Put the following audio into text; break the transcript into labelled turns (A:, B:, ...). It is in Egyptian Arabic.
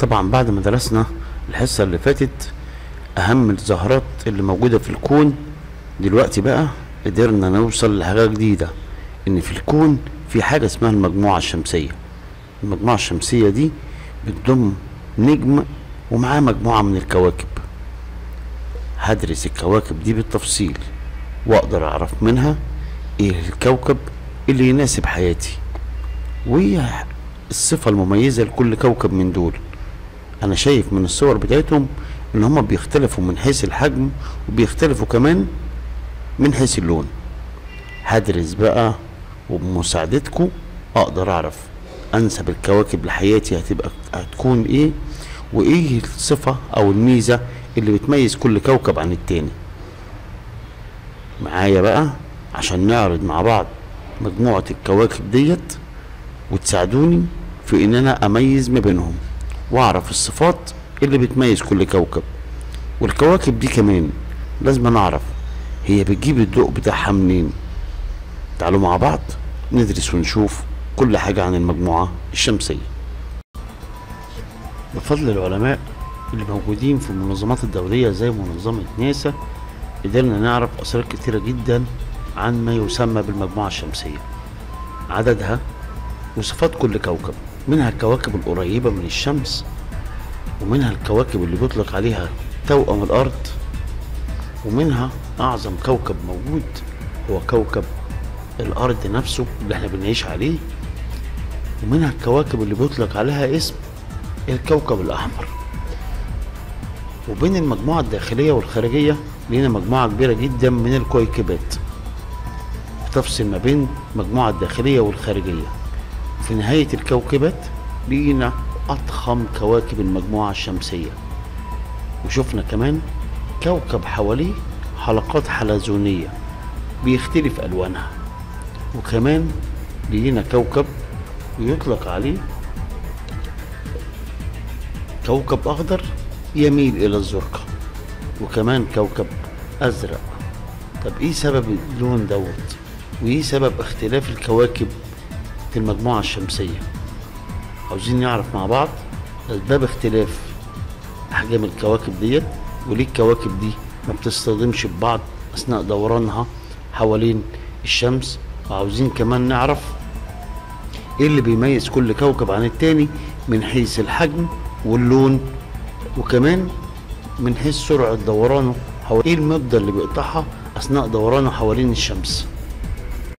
A: طبعا بعد ما درسنا الحصة اللي فاتت أهم الظاهرات اللي موجودة في الكون دلوقتي بقى قدرنا نوصل لحاجة جديدة إن في الكون في حاجة اسمها المجموعة الشمسية المجموعة الشمسية دي بتضم نجم ومعاه مجموعة من الكواكب هدرس الكواكب دي بالتفصيل واقدر اعرف منها ايه الكوكب اللي يناسب حياتي وايه الصفة المميزة لكل كوكب من دول انا شايف من الصور بتاعتهم ان هما بيختلفوا من حيث الحجم وبيختلفوا كمان من حيث اللون هدرس بقى وبمساعدتكم اقدر اعرف انسب الكواكب لحياتي هتبقى هتكون ايه وايه الصفة او الميزة اللي بتميز كل كوكب عن التاني معايا بقى عشان نعرض مع بعض مجموعة الكواكب ديت وتساعدوني في ان انا اميز ما بينهم واعرف الصفات اللي بتميز كل كوكب والكواكب دي كمان لازم نعرف هي بتجيب الضوء بتاعها منين تعالوا مع بعض ندرس ونشوف كل حاجة عن المجموعة الشمسية بفضل العلماء اللي موجودين في المنظمات الدولية زي منظمة ناسا قدرنا نعرف أسرار كتيرة جدا عن ما يسمى بالمجموعة الشمسية عددها وصفات كل كوكب منها الكواكب القريبة من الشمس ومنها الكواكب اللي بيطلق عليها توأم الأرض ومنها أعظم كوكب موجود هو كوكب الأرض نفسه اللي احنا بنعيش عليه ومنها الكواكب اللي بيطلق عليها اسم الكوكب الأحمر وبين المجموعة الداخلية والخارجية لينا مجموعة كبيرة جدا من الكويكبات بتفصل ما بين المجموعة الداخلية والخارجية في نهاية الكوكبات لينا أضخم كواكب المجموعة الشمسية وشفنا كمان كوكب حواليه حلقات حلزونية بيختلف ألوانها وكمان لينا كوكب يطلق عليه كوكب أخضر يميل إلى الزرقة وكمان كوكب أزرق طب إيه سبب اللون دوت وإيه سبب اختلاف الكواكب في المجموعة الشمسية عاوزين نعرف مع بعض أسباب اختلاف أحجام الكواكب ديت وليه الكواكب دي ما بتصطدمش ببعض أثناء دورانها حوالين الشمس وعاوزين كمان نعرف ايه اللي بيميز كل كوكب عن التاني من حيث الحجم واللون وكمان من حيث سرعة دورانه حوالين ايه المدة اللي بيقطعها أثناء دورانه حوالين الشمس